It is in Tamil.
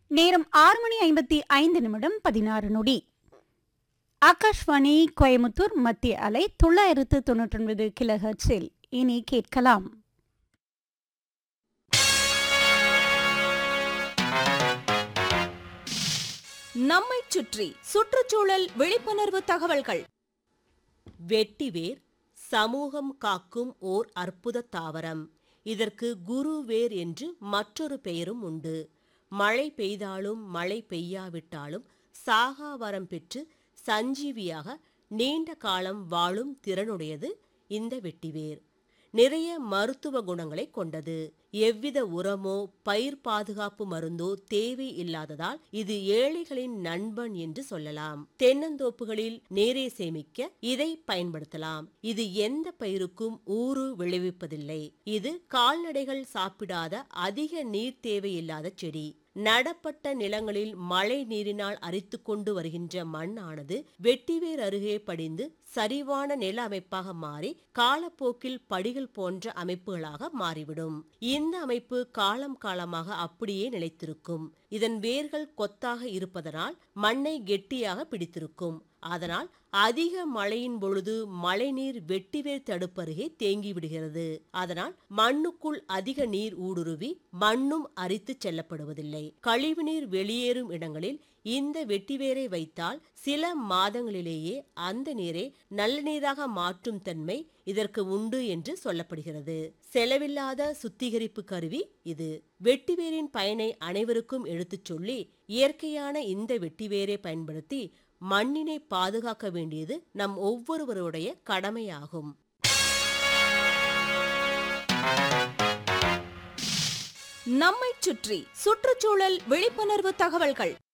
நேரம் ஆறு மணி ஐம்பத்தி ஐந்து நிமிடம் பதினாறு நொடி ஆகாஷ்வாணி கோயமுத்தூர் மத்திய அலை தொள்ளாயிரத்து தொன்னூற்றி ஒன்பது கிலோஹெர்ட்ஸில் இனி கேட்கலாம் நம்மைச் சுற்றி சுற்றுச்சூழல் விழிப்புணர்வு தகவல்கள் வெட்டிவேர் சமூகம் காக்கும் ஓர் அற்புத தாவரம் இதற்கு குருவேர் என்று மற்றொரு பெயரும் உண்டு மழை பெய்தாலும் மழை பெய்யாவிட்டாலும் சாகா வரம் பெற்று சஞ்சீவியாக நீண்ட காலம் வாழும் திறனுடையது இந்த வெட்டிவேர் நிறைய மருத்துவ குணங்களை கொண்டது எவ்வித உரமோ பயிர் பாதுகாப்பு மருந்தோ தேவை இல்லாததால் இது ஏழைகளின் நண்பன் என்று சொல்லலாம் தென்னந்தோப்புகளில் நீரை சேமிக்க இதை பயன்படுத்தலாம் இது எந்த பயிருக்கும் ஊறு விளைவிப்பதில்லை இது கால்நடைகள் சாப்பிடாத அதிக நீர் தேவையில்லாத செடி நடப்பட்ட நிலங்களில் மழை நீரினால் அரித்து கொண்டு வருகின்ற மண்ணானது வெட்டிவேர் அருகே படிந்து சரிவான நில அமைப்பாக மாறி காலப்போக்கில் படிகள் போன்ற அமைப்புகளாக மாறிவிடும் இந்த அமைப்பு காலம் காலமாக அப்படியே நிலைத்திருக்கும் இதன் வேர்கள் கொத்தாக இருப்பதனால் மண்ணை கெட்டியாக பிடித்திருக்கும் அதனால் அதிக மழையின் பொழுது மழைநீர் வெட்டிவேர் தடுப்பருகே தேங்கி விடுகிறது அதனால் மண்ணுக்குள் அதிக நீர் ஊடுருவி மண்ணும் அரித்து செல்லப்படுவதில்லை கழிவுநீர் வெளியேறும் இடங்களில் இந்த வெட்டிவேரை வைத்தால் சில மாதங்களிலேயே அந்த நீரை நல்ல நீராக மாற்றும் தன்மை இதற்கு உண்டு என்று சொல்லப்படுகிறது செலவில்லாத சுத்திகரிப்பு கருவி இது வெட்டிவேரின் பயனை அனைவருக்கும் எடுத்துச் சொல்லி இயற்கையான இந்த வெட்டிவேரை பயன்படுத்தி மண்ணினை பாதுகாக்க வேண்டியது நம் ஒவ்வொருவருடைய கடமையாகும் நம்மைச் சுற்றி சுற்றுச்சூழல் விழிப்புணர்வு தகவல்கள்